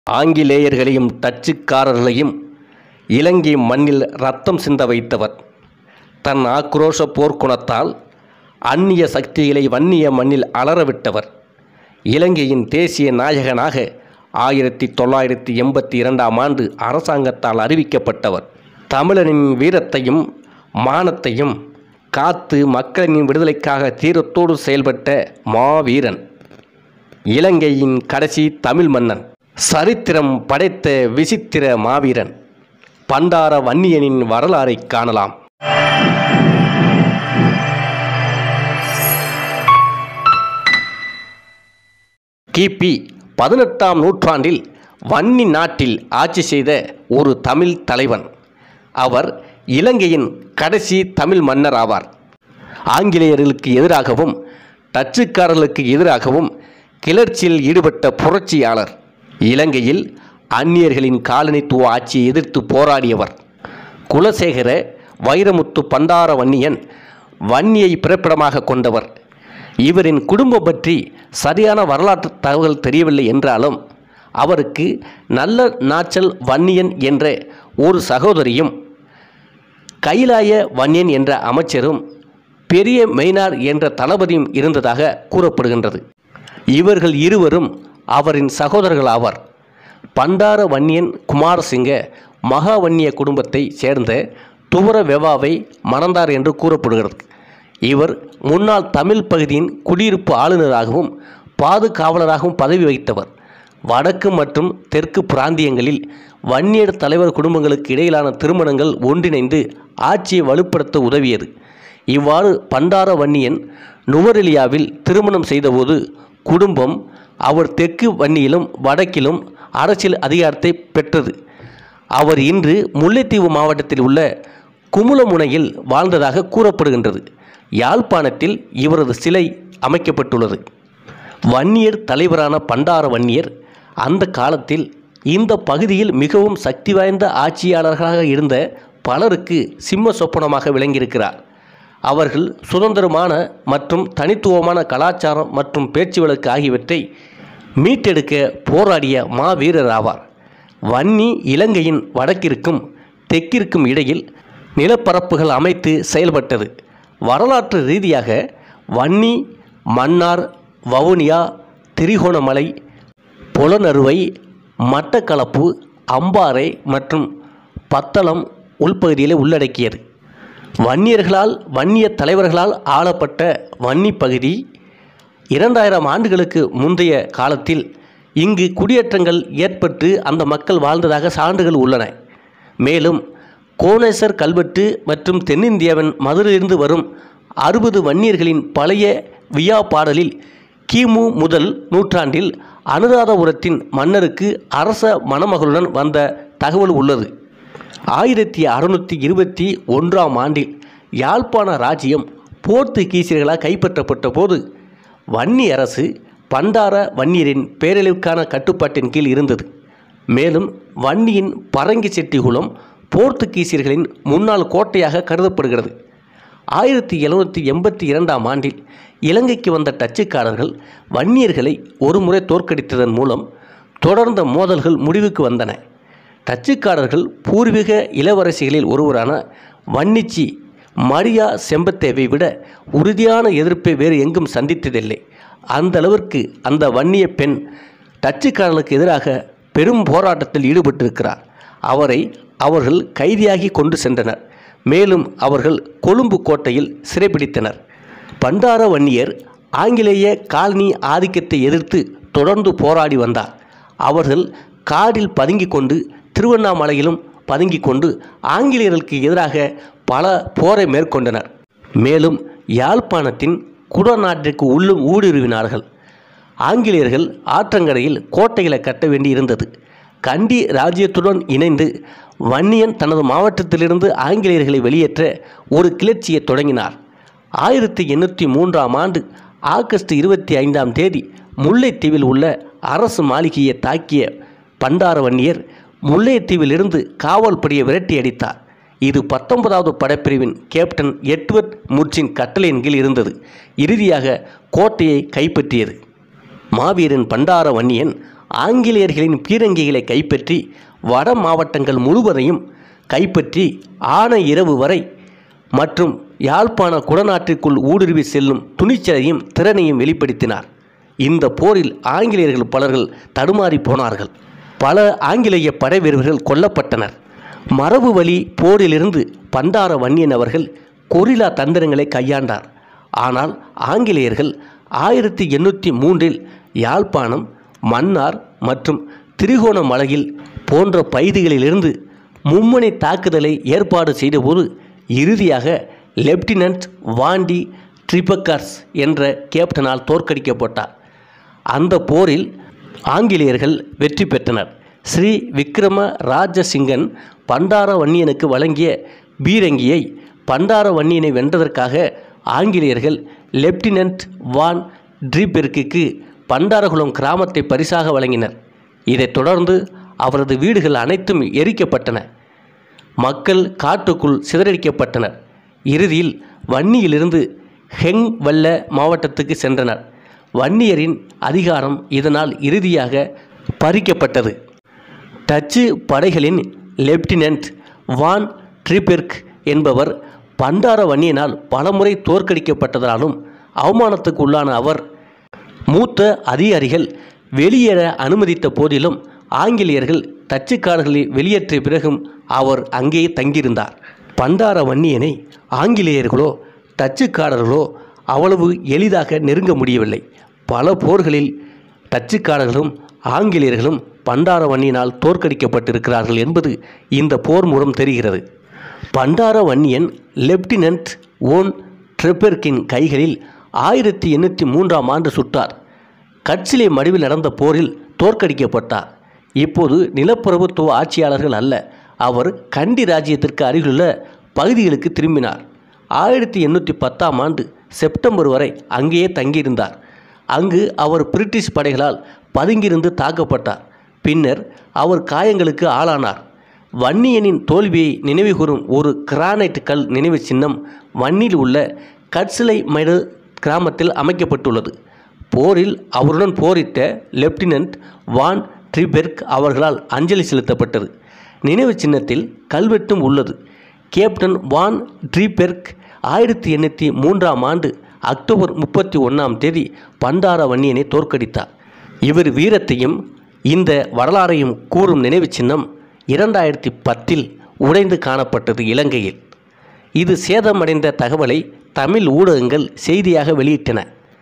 ஆங்கிலேயர்களையும் டச்சுக்காரர்களையும் இலங்கை மண்ணில் ரத்தம் சிந்த வைத்தவர் தன் ஆக்ரோஷ போர்க்குணத்தால் அந்நிய சக்திகளை வன்னிய மண்ணில் அலறவிட்டவர் இலங்கையின் தேசிய நாயகனாக ஆயிரத்தி தொள்ளாயிரத்தி எண்பத்தி இரண்டாம் ஆண்டு அரசாங்கத்தால் அறிவிக்கப்பட்டவர் தமிழனின் வீரத்தையும் மானத்தையும் காத்து மக்களின் விடுதலைக்காக தீரத்தோடு செயல்பட்ட மாவீரன் இலங்கையின் கடைசி தமிழ் மன்னன் சரித்திரம் படைத்த விசித்திர மாவீரன் பண்டார வன்னியனின் வரலாறைக் காணலாம் கிபி பதினெட்டாம் நூற்றாண்டில் வன்னி நாட்டில் ஆட்சி செய்த ஒரு தமிழ் தலைவன் அவர் இலங்கையின் கடைசி தமிழ் மன்னர் ஆவார் ஆங்கிலேயர்களுக்கு எதிராகவும் டச்சுக்காரர்களுக்கு எதிராகவும் கிளர்ச்சியில் ஈடுபட்ட புரட்சியாளர் இலங்கையில் அந்நியர்களின் காலனித்துவ ஆட்சியை எதிர்த்து போராடியவர் குலசேகர வைரமுத்து பண்டார வன்னியன் வன்னியை பிறப்பிடமாக கொண்டவர் இவரின் குடும்பம் பற்றி சரியான வரலாற்று தகவல் தெரியவில்லை என்றாலும் அவருக்கு நல்ல நாச்சல் வன்னியன் என்ற ஒரு சகோதரியும் கைலாய வன்னியன் என்ற அமைச்சரும் பெரிய மெய்னார் என்ற தளபதியும் இருந்ததாக கூறப்படுகின்றது இவர்கள் இருவரும் அவரின் சகோதரர்கள் ஆவார் பண்டார வன்னியன் குமாரசிங்க மகாவன்னிய குடும்பத்தை சேர்ந்த துவர வெவாவை மணந்தார் என்று கூறப்படுகிறது இவர் முன்னாள் தமிழ் பகுதியின் குடியிருப்பு ஆளுநராகவும் பாதுகாவலராகவும் பதவி வகித்தவர் வடக்கு மற்றும் தெற்கு பிராந்தியங்களில் வன்னியர் தலைவர் குடும்பங்களுக்கு இடையிலான திருமணங்கள் ஒன்றிணைந்து ஆட்சியை வலுப்படுத்த உதவியது இவ்வாறு பண்டார வன்னியன் நுவரெலியாவில் திருமணம் செய்தபோது குடும்பம் அவர் தெற்கு வன்னியிலும் வடக்கிலும் அரசியல் அதிகாரத்தை பெற்றது அவர் இன்று முல்லைத்தீவு மாவட்டத்தில் உள்ள குமுளமுனையில் வாழ்ந்ததாக கூறப்படுகின்றது யாழ்ப்பாணத்தில் இவரது சிலை அமைக்கப்பட்டுள்ளது வன்னியர் தலைவரான பண்டார வன்னியர் அந்த காலத்தில் இந்த பகுதியில் மிகவும் சக்தி வாய்ந்த ஆட்சியாளர்களாக இருந்த பலருக்கு சிம்ம சொப்பனமாக விளங்கியிருக்கிறார் அவர்கள் சுதந்திரமான மற்றும் தனித்துவமான கலாச்சாரம் மற்றும் பேச்சு வழக்கு ஆகியவற்றை மீட்டெடுக்க போராடிய மாவீரர் ஆவார் வன்னி இலங்கையின் வடக்கிற்கும் தெற்கிற்கும் இடையில் நிலப்பரப்புகள் அமைத்து செயல்பட்டது வரலாற்று ரீதியாக வன்னி மன்னார் வவுனியா திரிகோணமலை புலனறுவை மட்டக்களப்பு அம்பாறை மற்றும் பத்தளம் உள்பகுதியிலே உள்ளடக்கியது வன்னியர்களால் வன்னிய தலைவர்களால் ஆளப்பட்ட வன்னி பகுதி இரண்டாயிரம் ஆண்டுகளுக்கு முந்தைய காலத்தில் இங்கு குடியேற்றங்கள் ஏற்பட்டு அந்த மக்கள் வாழ்ந்ததாக சான்றுகள் உள்ளன மேலும் கோணேசர் கல்வெட்டு மற்றும் தென்னிந்தியாவின் மதுரையிலிருந்து வரும் அறுபது வன்னியர்களின் பழைய வியா பாடலில் கிமு முதல் நூற்றாண்டில் அனுராதபுரத்தின் மன்னருக்கு அரச மணமகளுடன் வந்த தகவல் உள்ளது ஆயிரத்தி அறுநூற்றி இருபத்தி ஒன்றாம் ஆண்டில் யாழ்ப்பாண ராஜ்யம் போர்த்துகீசியர்களால் கைப்பற்றப்பட்ட போது வன்னி அரசு பண்டார வன்னியரின் பேரழிவுக்கான கட்டுப்பாட்டின் கீழ் இருந்தது மேலும் வன்னியின் பரங்கி செட்டிகுளம் போர்த்துகீசியர்களின் முன்னாள் கோட்டையாக கருதப்படுகிறது ஆயிரத்தி எழுநூற்றி எண்பத்தி இரண்டாம் ஆண்டில் இலங்கைக்கு வந்த டச்சுக்காரர்கள் வன்னியர்களை ஒருமுறை தோற்கடித்ததன் மூலம் தொடர்ந்த மோதல்கள் முடிவுக்கு வந்தன டச்சுக்காரர்கள் பூர்வீக இளவரசிகளில் ஒருவரான வன்னிச்சி மரியா செம்பத்தேவை விட உறுதியான எதிர்ப்பை வேறு எங்கும் சந்தித்ததில்லை அந்த அளவிற்கு அந்த வன்னிய பெண் டச்சுக்காரர்களுக்கு எதிராக பெரும் போராட்டத்தில் ஈடுபட்டிருக்கிறார் அவரை அவர்கள் கைதியாகி கொண்டு சென்றனர் மேலும் அவர்கள் கொழும்பு கோட்டையில் சிறைபிடித்தனர் பண்டார வன்னியர் ஆங்கிலேய காலனி ஆதிக்கத்தை எதிர்த்து தொடர்ந்து போராடி வந்தார் அவர்கள் காடில் பதுங்கிக் கொண்டு திருவண்ணாமலையிலும் பதுங்கிக் கொண்டு ஆங்கிலேயர்களுக்கு எதிராக பல போரை மேற்கொண்டனர் மேலும் யாழ்ப்பாணத்தின் குடநாட்டிற்கு உள்ளும் ஊடுருவினார்கள் ஆங்கிலேயர்கள் ஆற்றங்கரையில் கோட்டைகளை கட்ட வேண்டி இருந்தது கண்டி ராஜ்யத்துடன் இணைந்து வன்னியன் தனது மாவட்டத்திலிருந்து ஆங்கிலேயர்களை வெளியேற்ற ஒரு கிளர்ச்சியை தொடங்கினார் ஆயிரத்தி எண்ணூற்றி மூன்றாம் ஆண்டு ஆகஸ்ட் இருபத்தி ஐந்தாம் தேதி முல்லைத்தீவில் உள்ள அரசு மாளிகையை தாக்கிய பண்டார வன்னியர் முல்லைத்தீவிலிருந்து காவல் படையை விரட்டி அடித்தார் இது பத்தொன்பதாவது படைப்பிரிவின் கேப்டன் எட்வர்ட் முர்ச்சின் கட்டளையின் கீழ் இருந்தது இறுதியாக கோட்டையை கைப்பற்றியது மாவீரன் பண்டார வன்னியன் ஆங்கிலேயர்களின் பீரங்கிகளை கைப்பற்றி வட மாவட்டங்கள் முழுவதையும் கைப்பற்றி ஆன இரவு வரை மற்றும் யாழ்ப்பாண குடநாட்டிற்குள் ஊடுருவி செல்லும் துணிச்சலையும் திறனையும் வெளிப்படுத்தினார் இந்த போரில் ஆங்கிலேயர்கள் பலர்கள் தடுமாறி போனார்கள் பல ஆங்கிலேய படை வீரர்கள் கொல்லப்பட்டனர் மரபு வழி போரிலிருந்து பண்டார வன்னியன் அவர்கள் கொரில்லா தந்திரங்களை கையாண்டார் ஆனால் ஆங்கிலேயர்கள் ஆயிரத்தி எண்ணூற்றி மூன்றில் யாழ்ப்பாணம் மன்னார் மற்றும் திரிகோணமலையில் போன்ற பகுதிகளிலிருந்து மும்முனை தாக்குதலை ஏற்பாடு செய்தபோது இறுதியாக லெப்டினன்ட் வாண்டி ட்ரிபக்கர்ஸ் என்ற கேப்டனால் தோற்கடிக்கப்பட்டார் அந்த போரில் ஆங்கிலேயர்கள் வெற்றி பெற்றனர் ஸ்ரீ விக்ரம ராஜசிங்கன் பண்டார வன்னியனுக்கு வழங்கிய பீரங்கியை பண்டார வன்னியனை வென்றதற்காக ஆங்கிலேயர்கள் லெப்டினன்ட் வான் ட்ரீபெர்க்குக்கு பண்டாரகுளம் கிராமத்தை பரிசாக வழங்கினர் இதைத் தொடர்ந்து அவரது வீடுகள் அனைத்தும் எரிக்கப்பட்டன மக்கள் காட்டுக்குள் சிதறடிக்கப்பட்டனர் இறுதியில் வன்னியிலிருந்து ஹெங் வல்ல மாவட்டத்துக்கு சென்றனர் வன்னியரின் அதிகாரம் இதனால் இறுதியாக பறிக்கப்பட்டது டச்சு படைகளின் லெப்டினன்ட் வான் ட்ரிபெர்க் என்பவர் பண்டார வன்னியனால் பலமுறை தோற்கடிக்கப்பட்டதாலும் அவமானத்துக்கு உள்ளான அவர் மூத்த அதிகாரிகள் வெளியேற அனுமதித்த போதிலும் ஆங்கிலேயர்கள் டச்சுக்காரர்களை வெளியேற்றிய பிறகும் அவர் அங்கேயே தங்கியிருந்தார் பண்டார வன்னியனை ஆங்கிலேயர்களோ டச்சுக்காரர்களோ அவ்வளவு எளிதாக நெருங்க முடியவில்லை பல போர்களில் டச்சுக்காரர்களும் ஆங்கிலேயர்களும் பண்டார வன்னியனால் தோற்கடிக்கப்பட்டிருக்கிறார்கள் என்பது இந்த போர் மூலம் தெரிகிறது பண்டார வன்னியன் லெப்டினன்ட் ஓன் ட்ரெப்பெர்க்கின் கைகளில் ஆயிரத்தி எண்ணூற்றி மூன்றாம் ஆண்டு சுட்டார் கட்சிலே மடுவில் நடந்த போரில் தோற்கடிக்கப்பட்டார் இப்போது நிலப்பிரபுத்துவ ஆட்சியாளர்கள் அல்ல அவர் கண்டி ராஜ்யத்திற்கு அருகிலுள்ள பகுதிகளுக்கு திரும்பினார் ஆயிரத்தி எண்ணூற்றி பத்தாம் ஆண்டு செப்டம்பர் வரை அங்கேயே தங்கியிருந்தார் அங்கு அவர் பிரிட்டிஷ் படைகளால் பதுங்கியிருந்து தாக்கப்பட்டார் பின்னர் அவர் காயங்களுக்கு ஆளானார் வன்னியனின் தோல்வியை நினைவுகூரும் ஒரு கிரானைட் கல் நினைவு சின்னம் வன்னியில் உள்ள கட்சிலை மைடு கிராமத்தில் அமைக்கப்பட்டுள்ளது போரில் அவருடன் போரிட்ட லெப்டினன்ட் வான் ட்ரிபெர்க் அவர்களால் அஞ்சலி செலுத்தப்பட்டது நினைவு சின்னத்தில் கல்வெட்டும் உள்ளது கேப்டன் வான் ட்ரீபெர்க் ஆயிரத்தி எண்ணூற்றி மூன்றாம் ஆண்டு அக்டோபர் முப்பத்தி ஒன்றாம் தேதி பண்டார வன்னியனை தோற்கடித்தார் இவர் வீரத்தையும் இந்த வரலாறையும் கூறும் நினைவு சின்னம் இரண்டாயிரத்தி பத்தில் உடைந்து காணப்பட்டது இலங்கையில் இது சேதமடைந்த தகவலை தமிழ் ஊடகங்கள் செய்தியாக வெளியிட்டன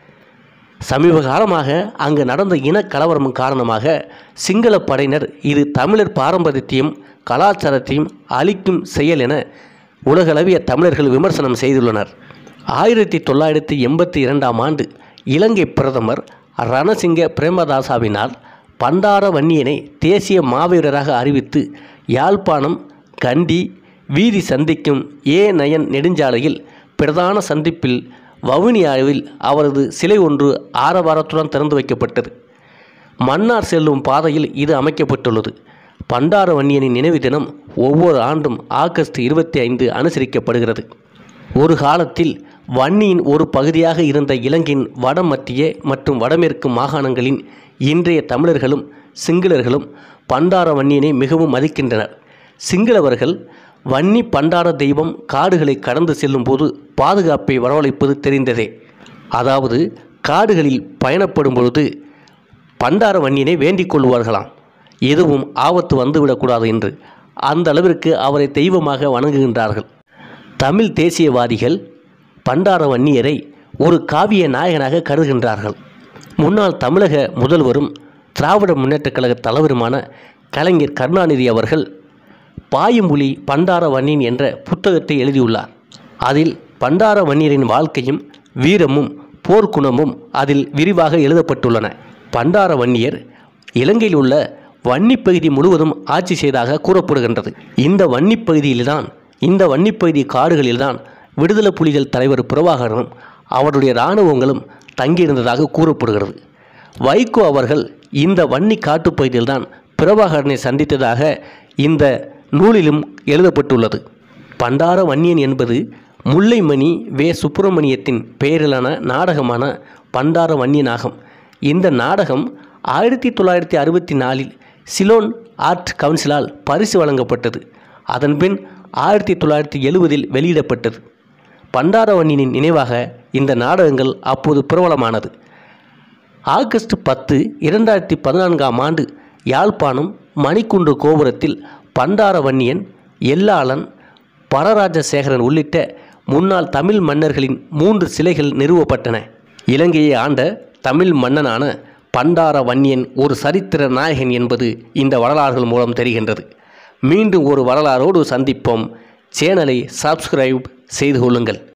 சமீப காலமாக அங்கு நடந்த இனக்கலவரம் காரணமாக சிங்கள படையினர் இது தமிழர் பாரம்பரியத்தையும் கலாச்சாரத்தையும் அழிக்கும் செயல் என உலகளவிய தமிழர்கள் விமர்சனம் செய்துள்ளனர் ஆயிரத்தி தொள்ளாயிரத்தி எண்பத்தி இரண்டாம் ஆண்டு இலங்கை பிரதமர் ரணசிங்க பிரேமதாசாவினால் பண்டார வன்னியனை தேசிய மாவீரராக அறிவித்து யாழ்ப்பாணம் கண்டி வீதி சந்திக்கும் ஏ நயன் நெடுஞ்சாலையில் பிரதான சந்திப்பில் வவுனியாவில் அவரது சிலை ஒன்று ஆரவாரத்துடன் திறந்து வைக்கப்பட்டது மன்னார் செல்லும் பாதையில் இது அமைக்கப்பட்டுள்ளது பண்டார வன்னியனின் நினைவு தினம் ஒவ்வொரு ஆண்டும் ஆகஸ்ட் இருபத்தி ஐந்து அனுசரிக்கப்படுகிறது ஒரு காலத்தில் வன்னியின் ஒரு பகுதியாக இருந்த இலங்கையின் வடமத்திய மற்றும் வடமேற்கு மாகாணங்களின் இன்றைய தமிழர்களும் சிங்களர்களும் பண்டார வன்னியனை மிகவும் மதிக்கின்றனர் சிங்களவர்கள் வன்னி பண்டார தெய்வம் காடுகளை கடந்து செல்லும்போது பாதுகாப்பை வரவழைப்பது தெரிந்ததே அதாவது காடுகளில் பயணப்படும் பொழுது பண்டார வன்னியனை வேண்டிக் கொள்வார்களாம் எதுவும் ஆபத்து வந்துவிடக்கூடாது என்று அந்த அளவிற்கு அவரை தெய்வமாக வணங்குகின்றார்கள் தமிழ் தேசியவாதிகள் பண்டார வன்னியரை ஒரு காவிய நாயகனாக கருதுகின்றார்கள் முன்னாள் தமிழக முதல்வரும் திராவிட முன்னேற்றக் கழக தலைவருமான கலைஞர் கருணாநிதி அவர்கள் பாயும்புலி பண்டார வன்னியன் என்ற புத்தகத்தை எழுதியுள்ளார் அதில் பண்டார வன்னியரின் வாழ்க்கையும் வீரமும் போர்க்குணமும் அதில் விரிவாக எழுதப்பட்டுள்ளன பண்டார வன்னியர் இலங்கையில் உள்ள வன்னிப் பகுதி முழுவதும் ஆட்சி செய்ததாக கூறப்படுகின்றது இந்த வன்னிப் பகுதியில்தான் இந்த வன்னிப்பகுதி காடுகளில்தான் விடுதலை புலிகள் தலைவர் பிரபாகரனும் அவருடைய இராணுவங்களும் தங்கியிருந்ததாக கூறப்படுகிறது வைகோ அவர்கள் இந்த வன்னி காட்டுப்பகுதியில்தான் பிரபாகரனை சந்தித்ததாக இந்த நூலிலும் எழுதப்பட்டுள்ளது பண்டார வன்னியன் என்பது முல்லைமணி வே சுப்பிரமணியத்தின் பெயரிலான நாடகமான பண்டார வன்னியனாகும் இந்த நாடகம் ஆயிரத்தி தொள்ளாயிரத்தி அறுபத்தி நாலில் சிலோன் ஆர்ட் கவுன்சிலால் பரிசு வழங்கப்பட்டது அதன்பின் ஆயிரத்தி தொள்ளாயிரத்தி எழுபதில் வெளியிடப்பட்டது பண்டாரவன்னியனின் நினைவாக இந்த நாடகங்கள் அப்போது பிரபலமானது ஆகஸ்ட் பத்து இரண்டாயிரத்தி பதினான்காம் ஆண்டு யாழ்ப்பாணம் மணிக்குன்று கோபுரத்தில் பண்டாரவன்னியன் எல்லாளன் பரராஜசேகரன் உள்ளிட்ட முன்னாள் தமிழ் மன்னர்களின் மூன்று சிலைகள் நிறுவப்பட்டன இலங்கையை ஆண்ட தமிழ் மன்னனான பண்டார வன்னியன் ஒரு சரித்திர நாயகன் என்பது இந்த வரலாறுகள் மூலம் தெரிகின்றது மீண்டும் ஒரு வரலாறோடு சந்திப்போம் சேனலை சப்ஸ்கிரைப் செய்து கொள்ளுங்கள்